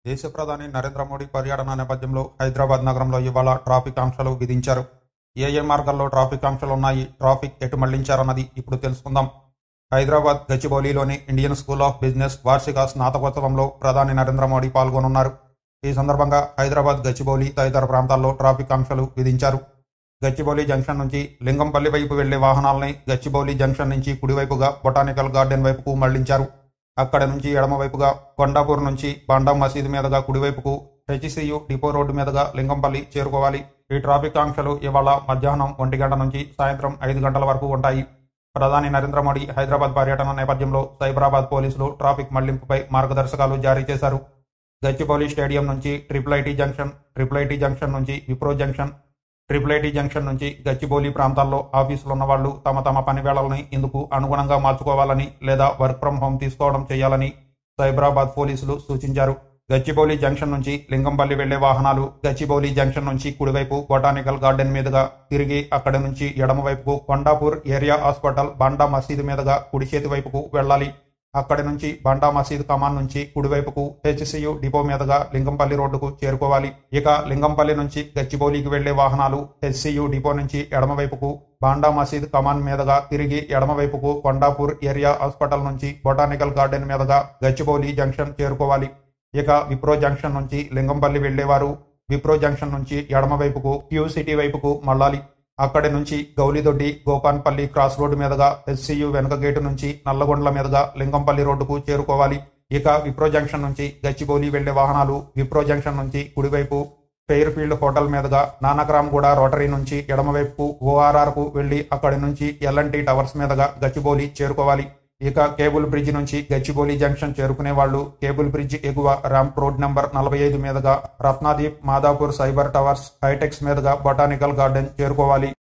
దేశ ప్రధాని నరేంద్ర మోడీ పర్యటన నేపథ్యంలో హైదరాబాద్ నగరంలో ఇవాళ ట్రాఫిక్ ఆంక్షలు విధించారు ఏ ఏ మార్గాల్లో ట్రాఫిక్ ఆంక్షలు ఉన్నాయి ట్రాఫిక్ ఎటు మళ్లించారన్నది ఇప్పుడు తెలుసుకుందాం హైదరాబాద్ గచ్చిబౌలిలోని ఇండియన్ స్కూల్ ఆఫ్ బిజినెస్ వార్షిక స్నాతకోత్సవంలో ప్రధాని నరేంద్ర మోడీ పాల్గొనున్నారు ఈ సందర్భంగా హైదరాబాద్ గచ్చిబౌలి తదితర ప్రాంతాల్లో ట్రాఫిక్ ఆంక్షలు విధించారు గచ్చిబౌలి జంక్షన్ నుంచి లింగంపల్లి వైపు వెళ్లే వాహనాలని గచ్చిబౌలి జంక్షన్ నుంచి కుడివైపుగా బొటానికల్ గార్డెన్ వైపుకు మళ్లించారు అక్కడ నుంచి ఎడమవైపుగా కొండాపూర్ నుంచి బాండా మసీదు మీదుగా కుడివైపుకు హెచ్సియు డిపో రోడ్డు మీదుగా లింగంపల్లి చేరుకోవాలి ఈ ట్రాఫిక్ ఆంక్షలు ఇవాళ మధ్యాహ్నం ఒంటి గంట నుంచి సాయంత్రం ఐదు గంటల వరకు ఉంటాయి ప్రధాని నరేంద్ర మోడీ హైదరాబాద్ పర్యటన నేపథ్యంలో సైబరాబాద్ పోలీసులు ట్రాఫిక్ మళ్లింపుపై మార్గదర్శకాలు జారీ చేశారు గచ్చిబౌలి స్టేడియం నుంచి triple IT junction triple IT junction నుంచి Wipro junction triple IT junction నుంచి గచ్చిబౌలి ప్రాంతాల్లో ఆఫీసులు ఉన్న వాళ్ళు తమ తమ పని వేళల్ని ఇందుకు అనుగుణంగా మార్చుకోవాలని లేదా వర్క్ ఫ్రం హోం తీసుకోవడం చేయాలని సైబరాబాద్ పోలీసులు సూచించారు గచ్చిబౌలి జంక్షన్ నుంచి లింగంపల్లి వెళ్లే వాహనాలు గచ్చిబౌలి జంక్షన్ నుంచి కుడివైపు బొటానికల్ గార్డెన్ మీదుగా తిరిగి అక్కడి నుంచి ఎడమవైపుకు కొండాపూర్ ఏరియా హాస్పిటల్ బండా మసీదు మీదుగా కుడి చేతి వైపుకు వెళ్లాలి అక్కడి నుంచి బండా మసీద్ కమాన్ నుంచి కుడివైపుకు హెచ్సియు డిపో మీదుగా లింగంపల్లి రోడ్డుకు చేరుకోవాలి ఇక లింగంపల్లి నుంచి గచ్చిబౌలికి వెళ్లే వాహనాలు హెచ్సియు డిపో నుంచి ఎడమవైపుకు బాండా మసీద్ కమాన్ మీదుగా తిరిగి ఎడమవైపుకు కొండాపూర్ ఏరియా హాస్పిటల్ నుంచి బొటానికల్ గార్డెన్ మీదుగా గచ్చిబౌలి జంక్షన్ చేరుకోవాలి ఇక విప్రో జంక్షన్ నుంచి లింగంపల్లి వెళ్లేవారు విప్రో జంక్షన్ నుంచి ఎడమవైపుకు క్యూ సిటీ వైపుకు మళ్ళాలి అక్కడి నుంచి గౌలిదొడ్డి గోపాన్పల్లి క్రాస్ రోడ్డు మీదుగా ఎస్సీయు వెనుక గేటు నుంచి నల్లగొండ్ల మీదుగా లింగంపల్లి రోడ్డుకు చేరుకోవాలి ఇక విప్రో జంక్షన్ నుంచి గచ్చిబౌలి వెళ్లే వాహనాలు విప్రో జంక్షన్ నుంచి కుడివైపు ఫెయిర్ ఫీల్డ్ హోటల్ మీదుగా నానక్రామ్గూడ రోటరీ నుంచి ఎడమవైపుకు ఓఆర్ఆర్ కు వెళ్లి అక్కడి నుంచి ఎల్ఎన్టీ టవర్స్ మీదుగా గచ్చిబౌలి చేరుకోవాలి ఇక కేబుల్ బ్రిడ్జ్ నుంచి గచ్చిబౌలి జంక్షన్ చేరుకునే వాళ్ళు కేబుల్ బ్రిడ్జ్ ఎగువ ర్యాంప్ రోడ్ నెంబర్ నలభై ఐదు మీదుగా రత్నాదీప్ మాదాపూర్ సైబర్ టవర్స్ హైటెక్స్ మీదుగా బొటానికల్ గార్డెన్ చేరుకోవాలి